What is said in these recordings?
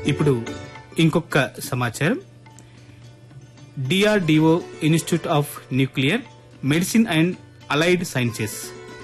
ఇప్పుడు ఇంకొక సమాచారం DRDO institute of nuclear medicine and allied sciences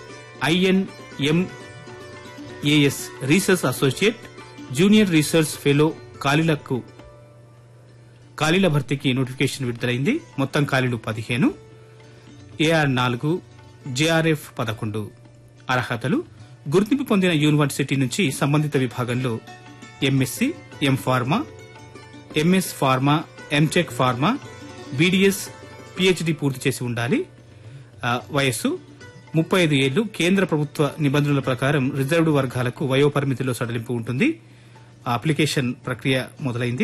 INMAS research associate junior research fellow ఖాళీలకు ఖాళీల భర్తీకి నోటిఫికేషన్ విడుదలైంది మొత్తం ఖాళీలు పదిహేను ఏఆర్ నాలుగు జేఆర్ఎఫ్ పదకొండు అర్హతలు గుర్తింపు పొందిన యూనివర్సిటీ నుంచి సంబంధిత విభాగంలో MSc M pharma MS pharma ఎంచెక్ ఫార్మా బీడీఎస్ పిహెచ్డి పూర్తి చేసి ఉండాలి ఆ, వయస్సు ముప్పై ఐదు ఏళ్లు కేంద్ర ప్రభుత్వ నిబంధనల ప్రకారం రిజర్వ్డ్ వర్గాలకు వయోపరిమితిలో సడలింపు ఉంటుంది ఆ అప్లికేషన్ ప్రక్రియ మొదలైంది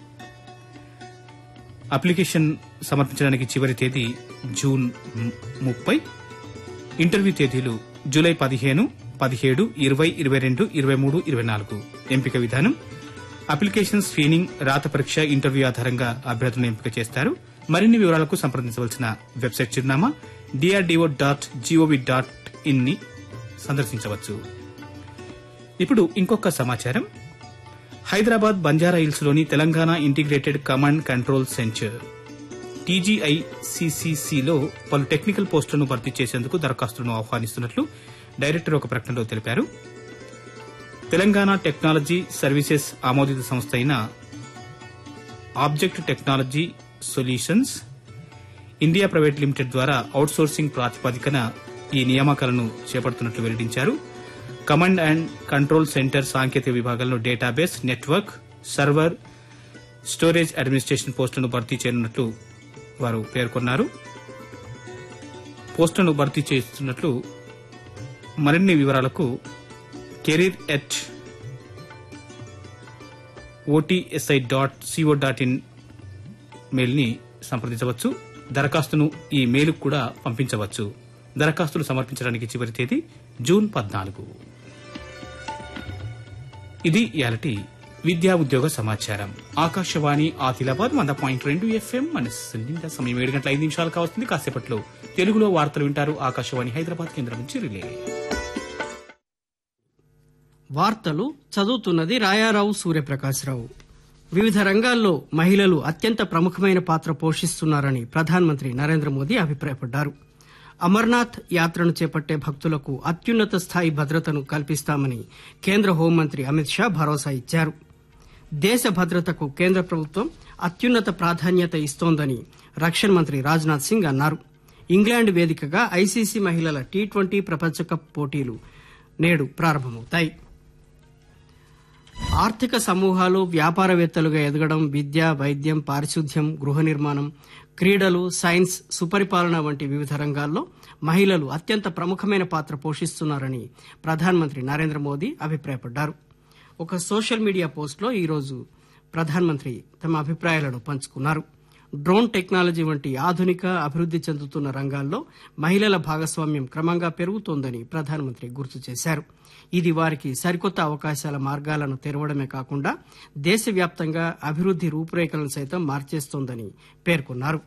అప్లికేషన్ సమర్పించడానికి చివరి తేదీ జూన్ ము- ముప్పై ఇంటర్వ్యూ తేదీలు జూలై పదిహేను పదిహేడు ఇరవై ఇరవై రెండు ఇరవై మూడు ఇరవై నాలుగు ఎంపిక విధానం అప్లికేషన్ స్క్రీనింగ్ రాత పరీక్ష ఇంటర్వ్యూ ఆధారంగా అభ్యర్థులను ఎంపిక చేస్తారు మరిన్ని వివరాలకు సంప్రదించవలసిన వెబ్సైట్ చిరునామా DRDO dot gov dot in ని సందర్శించవచ్చు ఇప్పుడు ఇంకొక సమాచారం హైదరాబాద్ బంజారా హిల్స్ లోని Telangana integrated command control centre టీజీఐసీసీసీలో పలు టెక్నికల్ పోస్టులను భర్తీ చేసేందుకు దరఖాస్తులను ఆహ్వానిస్తున్నట్లు డైరెక్టర్ ఒక ప్రకటనలో తెలిపారు తెలంగాణ టెక్నాలజీ సర్వీసెస్ ఆమోదిత సంస్థ అయిన object technology solutions India private limited ద్వారా అవుట్సోర్సింగ్ ప్రాతిపదికన ఈ నియామకాలను చేపడుతున్నట్లు వెల్లడించారు కమాండ్ అండ్ కంట్రోల్ సెంటర్ సాంకేతిక విభాగంలో database network server storage administration పోస్టులను భర్తీ చేయనున్నట్లు వారు పేర్కొన్నారు పోస్టులను భర్తీ చేస్తున్నట్లు మరిన్ని వివరాలకు career at OTSI dot co dot in మెయిల్ని సంప్రదించవచ్చు దరఖాస్తును ఈ మెయిల్ కూడా పంపించవచ్చు దరఖాస్తులు సమర్పించడానికి చివరి తేదీ జూన్ పద్నాలుగు ఇది ఇయాలటి విద్యా ఉద్యోగ సమాచారం ఆకాశవాణి ఆదిలాబాద్ వంద పాయింట్ రెండు ఎఫ్ఎం మనస్సు నిండా సమయం ఏడు గంటల ఐదు నిమిషాలు కావస్తుంది కాసేపట్లో తెలుగులో వార్తలు వింటారు ఆకాశవాణి హైదరాబాద్ కేంద్రం నుంచి రిలే వార్తలు చదువుతున్నది రాయారావు సూర్యప్రకాశ్రావు వివిధ రంగాల్లో మహిళలు అత్యంత ప్రముఖమైన పాత్ర పోషిస్తున్నారని ప్రధానమంత్రి నరేంద్ర మోదీ అభిప్రాయపడ్డారు అమర్నాథ్ యాత్రను చేపట్టే భక్తులకు అత్యున్నత స్థాయి భద్రతను కల్పిస్తామని కేంద్ర హోంమంత్రి అమిత్ షా భరోసా ఇచ్చారు దేశ భద్రతకు కేంద్ర ప్రభుత్వం అత్యున్నత ప్రాధాన్యత ఇస్తోందని రక్షణ మంత్రి రాజ్నాథ్ సింగ్ అన్నారు ఇంగ్లాండ్ వేదికగా ఐసీసీ మహిళల టీ ట్వంటీ ప్రపంచ కప్ పోటీలు నేడు ప్రారంభమవుతాయి ఆర్థిక సమూహాలు వ్యాపారవేత్తలుగా ఎదగడం విద్య వైద్యం పారిశుద్ధ్యం గృహ నిర్మాణం క్రీడలు సైన్స్ సుపరిపాలన వంటి వివిధ రంగాల్లో మహిళలు అత్యంత ప్రముఖమైన పాత్ర పోషిస్తున్నారని ప్రధానమంత్రి నరేంద్ర మోదీ అభిప్రాయపడ్డారు ఒక సోషల్ మీడియా పోస్టులో ఈరోజు ప్రధానమంత్రి తమ అభిప్రాయాలను పంచుకున్నారు డ్రోన్ టెక్నాలజీ వంటి ఆధునిక అభివృద్ది చెందుతున్న రంగాల్లో మహిళల భాగస్వామ్యం క్రమంగా పెరుగుతోందని ప్రధానమంత్రి గుర్తు చేశారు ఇది వారికి సరికొత్త అవకాశాల మార్గాలను తెరవడమే కాకుండా దేశవ్యాప్తంగా అభివృద్ది రూపురేఖలను సైతం మార్చేస్తోందని పేర్కొన్నారు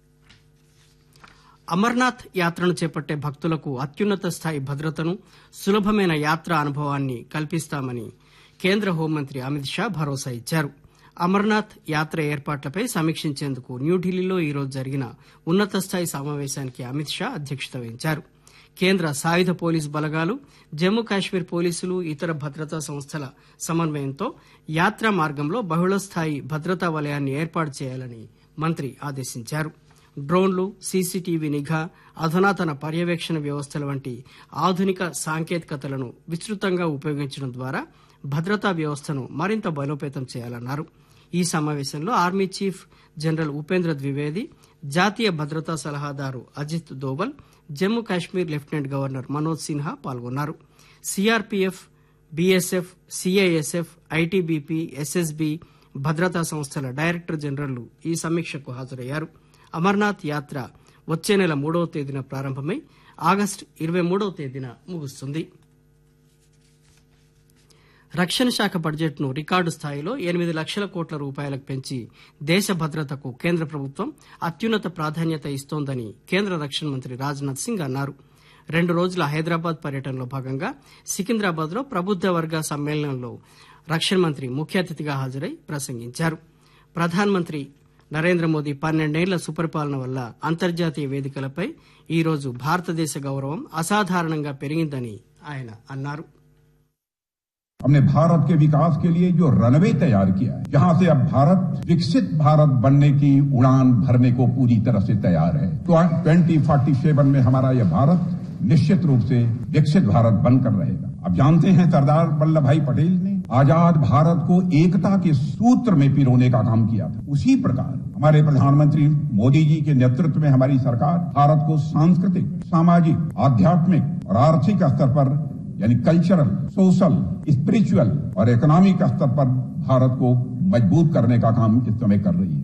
అమర్నాథ్ యాత్రను చేపట్టే భక్తులకు అత్యున్నత స్థాయి భద్రతను సులభమైన యాత్ర అనుభవాన్ని కల్పిస్తామని కేంద్ర హోంమంత్రి అమిత్ షా భరోసా ఇచ్చారు అమర్నాథ్ యాత్ర ఏర్పాట్లపై సమీక్షించేందుకు న్యూఢిల్లీలో ఈరోజు జరిగిన ఉన్నత స్థాయి సమావేశానికి అమిత్ షా అధ్యక్షత వహించారు కేంద్ర సాయుధ పోలీసు బలగాలు జమ్మూ కాశ్మీర్ పోలీసులు ఇతర భద్రతా సంస్థల సమన్వయంతో యాత్రా మార్గంలో బహుళస్థాయి భద్రతా వలయాన్ని ఏర్పాటు చేయాలని మంత్రి ఆదేశించారు డ్రోన్లు సీసీటీవీ నిఘా అధునాతన పర్యవేక్షణ వ్యవస్థల వంటి ఆధునిక సాంకేతికతలను విస్తృతంగా ఉపయోగించడం ద్వారా భద్రతా వ్యవస్థను మరింత బలోపేతం చేయాలన్నారు ఈ సమావేశంలో army chief general Upendra Dwivedi జాతీయ భద్రతా సలహాదారు అజిత్ దోవల్ జమ్మూ కాశ్మీర్ లెఫ్టినెంట్ గవర్నర్ మనోజ్ సిన్హా పాల్గొన్నారు CRPF BSF CISF ITBP SSB భద్రతా సంస్థల డైరెక్టర్ జనరళ్లు ఈ సమీక్షకు హాజరయ్యారు అమర్నాథ్ యాత్ర వచ్చే నెల మూడవ తేదీన ప్రారంభమై ఆగస్టు ఇరవై మూడవ తేదీన ముగుస్తుంది రక్షణ శాఖ బడ్జెట్ ను రికార్డు స్థాయిలో ఎనిమిది లక్షల కోట్ల రూపాయలకు పెంచి దేశ భద్రతకు కేంద్ర ప్రభుత్వం అత్యున్నత ప్రాధాన్యత ఇస్తోందని కేంద్ర రక్షణ మంత్రి రాజ్నాథ్ సింగ్ అన్నారు రెండు రోజుల హైదరాబాద్ పర్యటనలో భాగంగా సికింద్రాబాద్ లో ప్రబుద్ద వర్గ సమ్మేళనంలో రక్షణ మంత్రి ముఖ్య అతిథిగా హాజరై ప్రసంగించారు ప్రధానమంత్రి నరేంద్ర మోదీ పన్నెండేళ్ల సుపరిపాలన వల్ల అంతర్జాతీయ వేదికలపై ఈరోజు భారతదేశ గౌరవం అసాధారణంగా పెరిగిందని ఆయన అన్నారు हमने भारत के विकास के लिए जो रनवे तैयार किया है जहां से अब भारत विकसित भारत बनने की उड़ान भरने को पूरी तरह से तैयार है तो ट्वेंटी फोर्टी सेवन में हमारा यह भारत निश्चित रूप से विकसित भारत बनकर रहेगा अब जानते हैं सरदार वल्लभ भाई पटेल ने आजाद भारत को एकता के सूत्र में पिरोने का काम किया था उसी प्रकार हमारे प्रधानमंत्री मोदी जी के नेतृत्व में हमारी सरकार भारत को सांस्कृतिक सामाजिक आध्यात्मिक और आर्थिक स्तर पर यानी कल्चरल सोशल स्पिरिचुअल और इकोनॉमिक स्तर पर भारत को मजबूत करने का काम इस समय कर रही है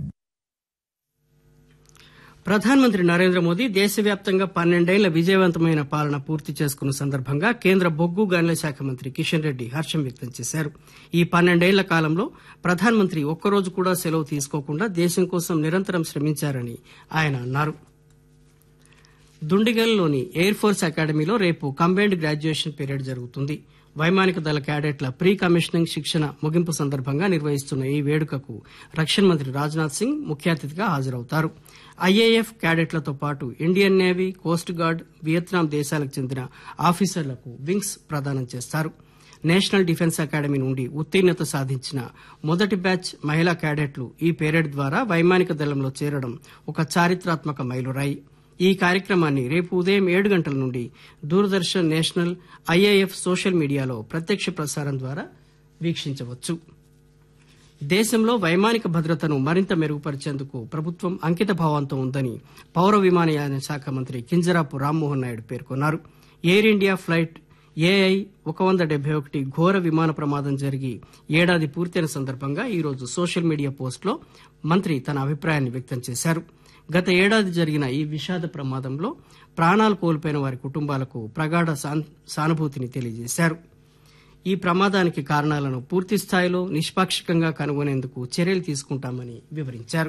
ప్రధానమంత్రి నరేంద్ర మోదీ దేశవ్యాప్తంగా పన్నెండేళ్ల విజయవంతమైన పాలన పూర్తి చేసుకున్న సందర్భంగా కేంద్ర బొగ్గు గనుల శాఖ మంత్రి కిషన్ రెడ్డి హర్షం వ్యక్తం చేశారు ఈ పన్నెండేళ్ల కాలంలో ప్రధానమంత్రి ఒక్కరోజు కూడా సెలవు తీసుకోకుండా దేశం కోసం నిరంతరం శ్రమించారని ఆయన అన్నారు దుండిగల్లోని ఎయిర్ ఫోర్స్ అకాడమీలో రేపు కంబైన్డ్ గ్రాడ్యుయేషన్ పీరియడ్ జరుగుతుంది వైమానిక దళ క్యాడెట్ల ప్రీ కమిషనింగ్ శిక్షణ ముగింపు సందర్భంగా నిర్వహిస్తున్న ఈ వేడుకకు రక్షణ మంత్రి రాజ్నాథ్ సింగ్ ముఖ్య అతిథిగా హాజరవుతారు ఐఏఎఫ్ క్యాడెట్లతో పాటు Indian navy coast guard Vietnam దేశాలకు చెందిన ఆఫీసర్లకు వింగ్స్ ప్రదానం చేస్తారు నేషనల్ డిఫెన్స్ అకాడమీ నుండి ఉత్తీర్ణత సాధించిన మొదటి బ్యాచ్ మహిళా క్యాడెట్లు ఈ పేరెడ్ ద్వారా వైమానిక దళంలో చేరడం ఒక చారిత్రాత్మక మైలురాయి ఈ కార్యక్రమాన్ని రేపు ఉదయం ఏడు గంటల నుండి దూరదర్శన్ నేషనల్ ఐఏఎఫ్ సోషల్ మీడియాలో ప్రత్యక్ష ప్రసారం ద్వారా వీక్షించవచ్చు దేశంలో వైమానిక భద్రతను మరింత మెరుగుపరిచేందుకు ప్రభుత్వం అంకిత భావంతో ఉందని పౌర విమానయాన శాఖ మంత్రి కింజరాపు రామ్మోహన్ నాయుడు పేర్కొన్నారు ఎయిర్ ఇండియా ఫ్లైట్ ఏఐ ఒక వంద డెబ్బై ఒకటి ఘోర విమాన ప్రమాదం జరిగి ఏడాది పూర్తయిన సందర్భంగా ఈరోజు సోషల్ మీడియా పోస్టులో మంత్రి తన అభిప్రాయాన్ని వ్యక్తం చేశారు గత ఏడాది జరిగిన ఈ విషాద ప్రమాదంలో ప్రాణాలు కోల్పోయిన వారి కుటుంబాలకు ప్రగాఢ సానుభూతిని తెలియజేశారు ఈ ప్రమాదానికి కారణాలను పూర్తి స్థాయిలో నిష్పాక్షికంగా కనుగొనేందుకు చర్యలు తీసుకుంటామని వివరించారు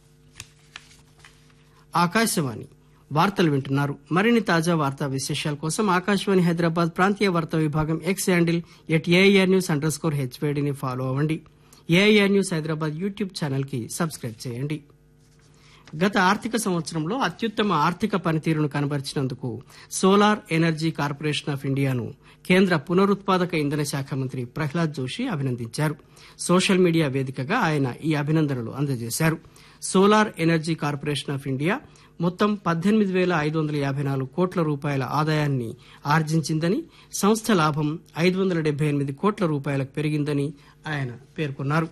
ఆకాశవాణి వార్తలు వింటున్నారు మరిన్ని తాజా వార్తా విశేషాల కోసం ఆకాశవాణి హైదరాబాద్ ప్రాంతీయ వార్తా విభాగం X handle at AIR news underscore హెచ్వేడిని ఫాలో అవ్వండి AIR news Hyderabad YouTube channel కి సబ్స్క్రైబ్ చేయండి గత ఆర్థిక సంవత్సరంలో అత్యుత్తమ ఆర్థిక పనితీరును కనబరిచినందుకు సోలార్ ఎనర్జీ కార్పొరేషన్ ఆఫ్ ఇండియాను కేంద్ర పునరుత్పాదక ఇంధన శాఖ మంత్రి ప్రహ్లాద్ జోషి అభినందించారు సోషల్ మీడియా వేదికగా ఆయన ఈ అభినందనలు అందజేశారు solar energy corporation of India మొత్తం పద్దెనిమిది వేల ఐదు వందల యాభై నాలుగు కోట్ల రూపాయల ఆదాయాన్ని ఆర్జించిందని సంస్థ లాభం ఐదు వందల డెబ్బై ఎనిమిది కోట్ల రూపాయలకు పెరిగిందని ఆయన పేర్కొన్నారు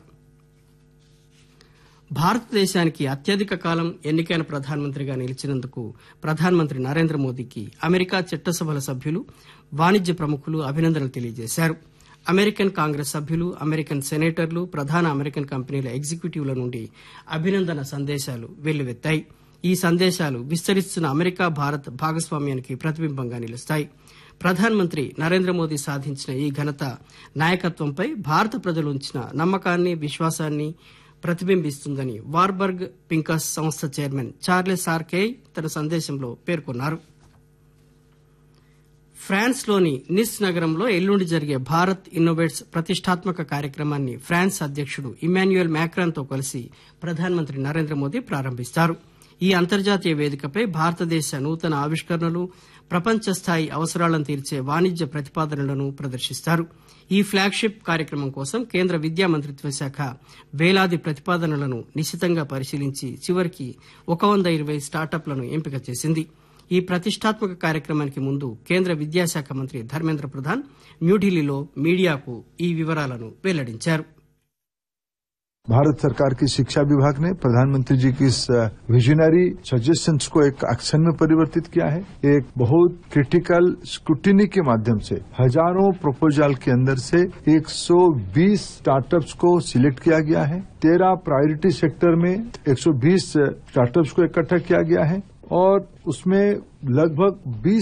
భారతదేశానికి అత్యధిక కాలం ఎన్నికైన ప్రధానమంత్రిగా నిలిచినందుకు ప్రధానమంత్రి నరేంద్ర మోదీకి అమెరికా చట్టసభల సభ్యులు వాణిజ్య ప్రముఖులు అభినందనలు తెలియజేశారు అమెరికన్ కాంగ్రెస్ సభ్యులు అమెరికన్ సెనేటర్లు ప్రధాన అమెరికన్ కంపెనీల ఎగ్జిక్యూటివ్ల నుండి అభినందన సందేశాలు వెల్లువెత్తాయి ఈ సందేశాలు విస్తరిస్తున్న అమెరికా భారత్ భాగస్వామ్యానికి ప్రతిబింబంగా నిలుస్తాయి ప్రధానమంత్రి నరేంద్ర మోదీ సాధించిన ఈ ఘనత నాయకత్వంపై భారత ప్రజలు ఉంచిన నమ్మకాన్ని విశ్వాసాన్ని ప్రతిబింబిస్తుందని వార్బర్గ్ పింకస్ సంస్థ చైర్మన్ చార్లెస్ ఆర్కే తన సందేశంలో పేర్కొన్నారు ఫ్రాన్స్ లోని నిస్ నగరంలో ఎల్లుండి జరిగే భారత్ ఇన్నోవేట్స్ ప్రతిష్టాత్మక కార్యక్రమాన్ని ఫ్రాన్స్ అధ్యకుడు ఇమాన్యుయల్ మ్యాక్రాన్ తో కలిసి ప్రధానమంత్రి నరేంద్ర మోదీ ప్రారంభిస్తారు ఈ అంతర్జాతీయ వేదికపై భారతదేశ నూతన ఆవిష్కరణలు ప్రపంచ స్థాయి అవసరాలను తీర్చే వాణిజ్య ప్రతిపాదనలను ప్రదర్శిస్తారు ఈ ఫ్లాగ్షిప్ కార్యక్రమం కోసం కేంద్ర విద్యా మంత్రిత్వ శాఖ వేలాది ప్రతిపాదనలను నిశితంగా పరిశీలించి చివరికి ఒక వంద ఇరవై స్టార్టప్లను ఎంపిక చేసింది ఈ ప్రతిష్టాత్మక కార్యక్రమానికి ముందు కేంద్ర విద్యాశాఖ మంత్రి ధర్మేంద్ర ప్రధాన్ న్యూఢిల్లీలో మీడియాకు ఈ వివరాలను వెల్లడించారు भारत सरकार की शिक्षा विभाग ने प्रधानमंत्री जी की इस विजनरी सजेशंस को एक एक्शन में परिवर्तित किया है एक बहुत क्रिटिकल स्क्रूटिनी के माध्यम से हजारों प्रपोजल के अंदर से 120 स्टार्टअप्स को सिलेक्ट किया गया है तेरह प्रायोरिटी सेक्टर में 120 स्टार्टअप्स को इकट्ठा किया गया है और उसमें लगभग 20